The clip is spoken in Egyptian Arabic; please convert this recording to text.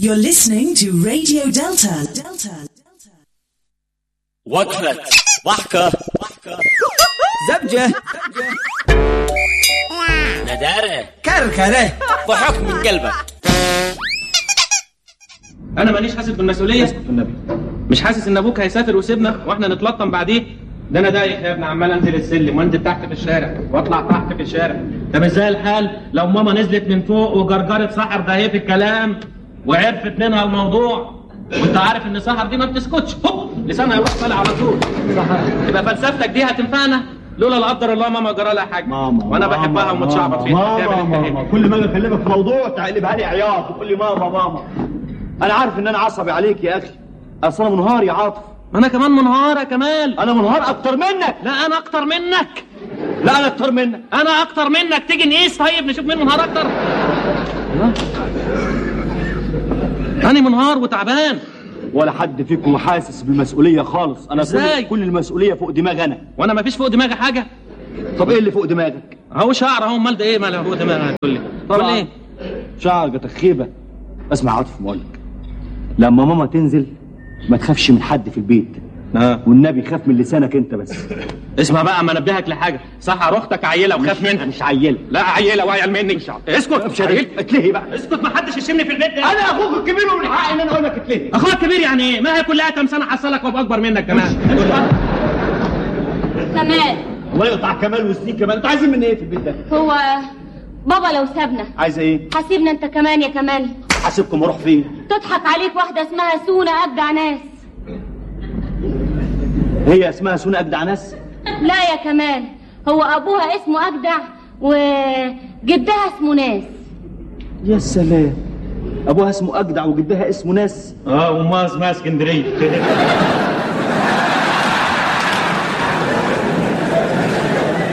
You're listening to Radio Delta. Delta. وقفة ضحكة زبجة ندارة كركرة ضحك من قلبك انا مانيش حاسس بالمسؤوليه اسكت النبي مش حاسس ان ابوك هيسافر ويسيبنا واحنا نتلطم بعديه ده انا دايخ يا ابني عمال انزل السلم وانزل تحت في الشارع واطلع تحت في الشارع طب ازاي الحال لو ماما نزلت من فوق وجرجرت سحر ده هي في الكلام وعرفت منها الموضوع وانت عارف ان سحر دي ما بتسكتش هوب لسانها يروح طالع على طول يبقى فلسفتك دي هتنفعنا لولا لا قدر الله ماما جرى لها حاجه ماما وانا بحبها ومتشعبط فيها ماما تعمل ماما الحكاية. كل ما اجي اكلمك في موضوع تقلبها لي عياط وتقول لي ماما ماما انا عارف ان انا عصبي عليك يا اخي اصل انا منهار يا عاطف ما انا كمان منهار يا كمال انا منهار اكتر منك لا انا اكتر منك لا انا اكتر منك انا اكتر منك تيجي نقيس طيب نشوف مين منهار اكتر انا منهار وتعبان ولا حد فيكم حاسس بالمسؤوليه خالص انا إزاي؟ كل, كل المسؤوليه فوق دماغي انا وانا ما فيش فوق دماغي حاجه طب ايه اللي فوق دماغك اهو شعر اهو امال ده ايه مال فوق دماغي هتقول لي طب ايه شعرك تخيبه اسمع عاطف بقول لك لما ماما تنزل ما تخافش من حد في البيت اه والنبي خاف من لسانك انت بس اسمع بقى اما انبهك لحاجه صح اختك عيله وخاف منها مش عيله لا عيله وعيل مني اسكت مش عيل. اتلهي بقى اسكت ما حدش يشمني في البيت ده انا اخوك الكبير ومن حقي ان انا اقول لك اتلهي اخوك كبير يعني ايه ما هي كلها كام سنه حصلك وابقى اكبر منك كمان كمال الله يقطع كمال وسنين كمان انتوا عايزين مني ايه في البيت ده هو بابا لو سابنا عايزه ايه حاسبنا انت كمان يا كمال حاسبكم واروح فين تضحك عليك واحدة اسمها سونا أجدع ناس هي اسمها سونا اجدع ناس لا يا كمال هو أبوها اسمه أجدع وجدها اسمه ناس يا سلام ابوها اسمه اجدع وجدها اسمه ناس اه وما اسمها اسكندريه